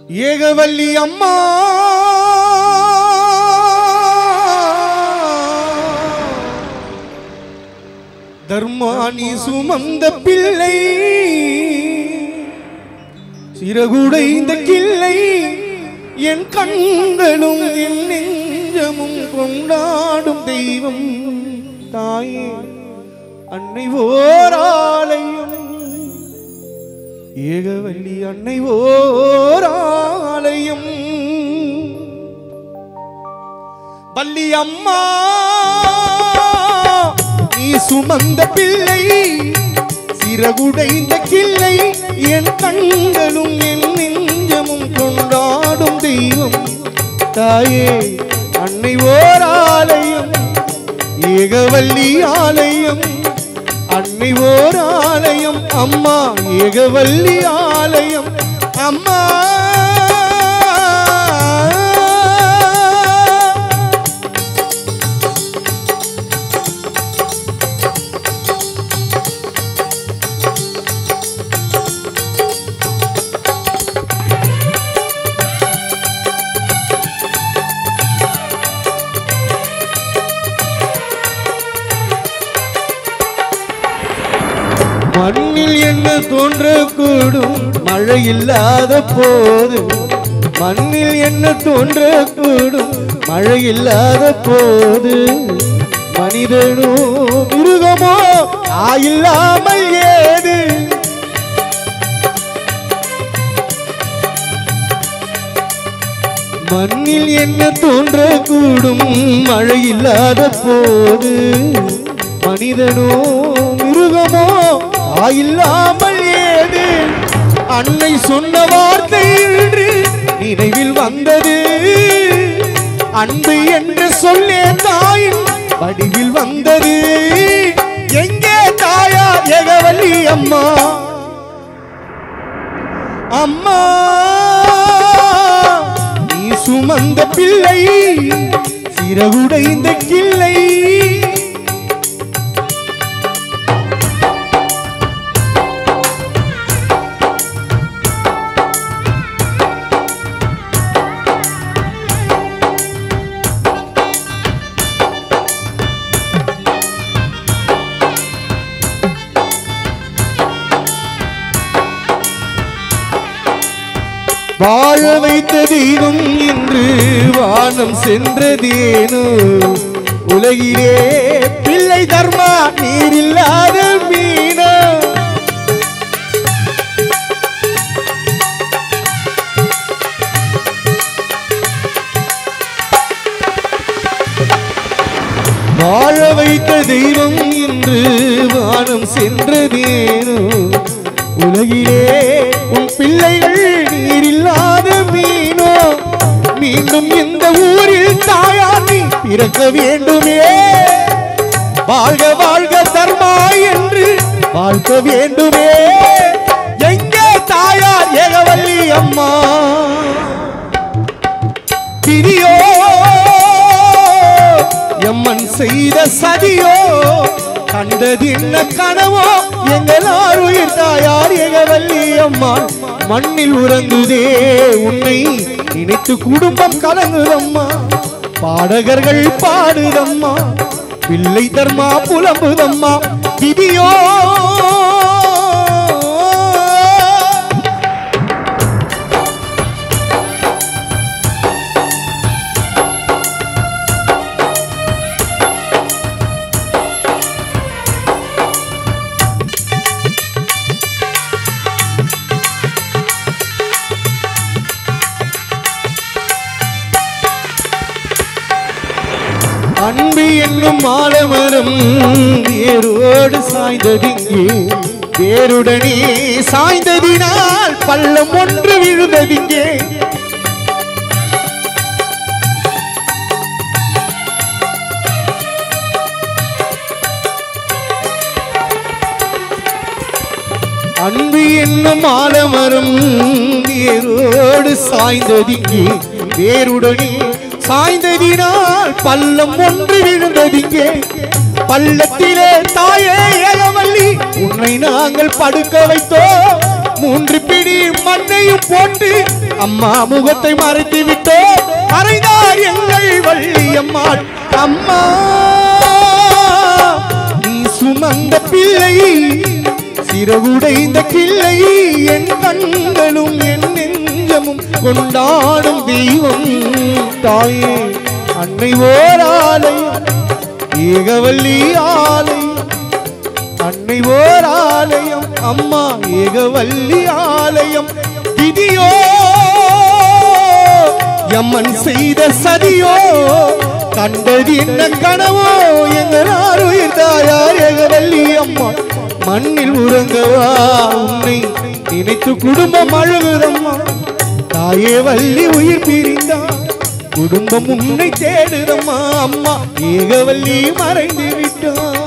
ஏகவல்லி அம்மா தர்மானி சுமந்த பிள்ளை சிறகுடைந்த கிள்ளை என் கண்களும் என் நெஞ்சமும் கொண்டாடும் தெய்வம் தாயே அன்னை ஓராலயம் ஏகவல்லி அன்னை ஓராலயம் வள்ளி அம்மா நீ சுமந்த பிள்ளை சிறகுடைந்த கிள்ளை என் கண்களும் என் நெஞ்சமும் கொண்டாடும் தெய்வம் தாயே அன்னை ஓர் ஆலயம் ஏகவல்லி ஆலயம் அன்னை ஓர் ஆலயம் அம்மா ஏகவல்லி ஆலயம் அம்மா மண்ணில் என்ன தோன்றக்கூடும் மழை இல்லாத போது மண்ணில் என்ன தோன்றக்கூடும் மழை இல்லாத போது மனிதனோ மிருகமோ ஆயில்லாமல் ஏது மண்ணில் என்ன தோன்றக்கூடும் மழை இல்லாத போது மனிதனோ மிருகமோ ஆயில்லாமல் ஏது அன்னை சொன்ன வார்த்தை இன்று நினைவில் வந்தது அன்பு என்று சொல்லே தாயின் வடிவில் வந்தது எங்கே தாயா எகவல்லி அம்மா அம்மா நீ சுமந்த பிள்ளை சிறகுடைந்த கிள்ளை வாழ வைத்த தெய்வம் என்று வானம் சென்றதேனோ உலகிலே பிள்ளை தர்மா நீரில்லாத மீனா வாழ வைத்த தெய்வம் என்று வானம் சென்றதேனோ உலகிலே உன் பிள்ளைகள் நீரில்லாத மீனோ மீண்டும் இந்த ஊரில் தாயா நீ பிறக்க வேண்டுமே வாழ்க வாழ்க தர்மா என்று வாழ்க்க வேண்டுமே எங்கே தாயார் ஏகவல்லி அம்மா விதியோ எம்மன் செய்த சதியோ கண்டது என்ன கனவோ எங்களார் உயிர் தாயார் எகவல்லி அம்மா மண்ணில் உறங்குதே உன்னை நினைத்து குடும்பம் கலங்குதம்மா பாடகர்கள் பாடுதம்மா பிள்ளை தர்மா புலம்புதம்மா விதியோ அன்பு என்னும் மாலமரம் வேரோடு சாய்ந்ததிங்கே வேருடனே சாய்ந்ததினால் பள்ளம் ஒன்று விழுந்ததிங்கே அன்பு என்னும் ஆலமரம் வேரோடு சாய்ந்ததிங்கே வேருடனே சாய்ந்ததினால் பள்ளம் ஒன்று விழுந்ததிங்கே பள்ளத்திலே தாயே ஏகவல்லி உன்னை நாங்கள் படுக்க வைத்தோம் மூன்று பிடி மண்ணையும் போட்டு அம்மா முகத்தை மறைத்து விட்டோ மறைந்தார் எங்கள் வள்ளியம்மாள் அம்மா நீ சுமந்த பிள்ளை சிறகுடைந்த கிள்ளை என் கண்களும் என் நெஞ்சமும் கொண்டாடும் தெய்வம் தாயே அன்னை ஓர் ஆலயம் ஏகவல்லி ஆலயம் அன்னை ஓர் ஆலயம் அம்மா ஏகவல்லி ஆலயம் விதியோ எம்மன் செய்த சதியோ கண்டது என்ன கனவோ எங்கள் ஆறுயிர் தாயார் ஏகவல்லி அம்மா மண்ணில் உறங்கவா உன்னை நினைத்து குடும்பம் அழுகுதம்மா தாயே வள்ளி உயிர் பிரிந்தா குடும்பம் உன்னை தேடுதம்மா அம்மா ஏகவல்லி மறைந்து விட்டா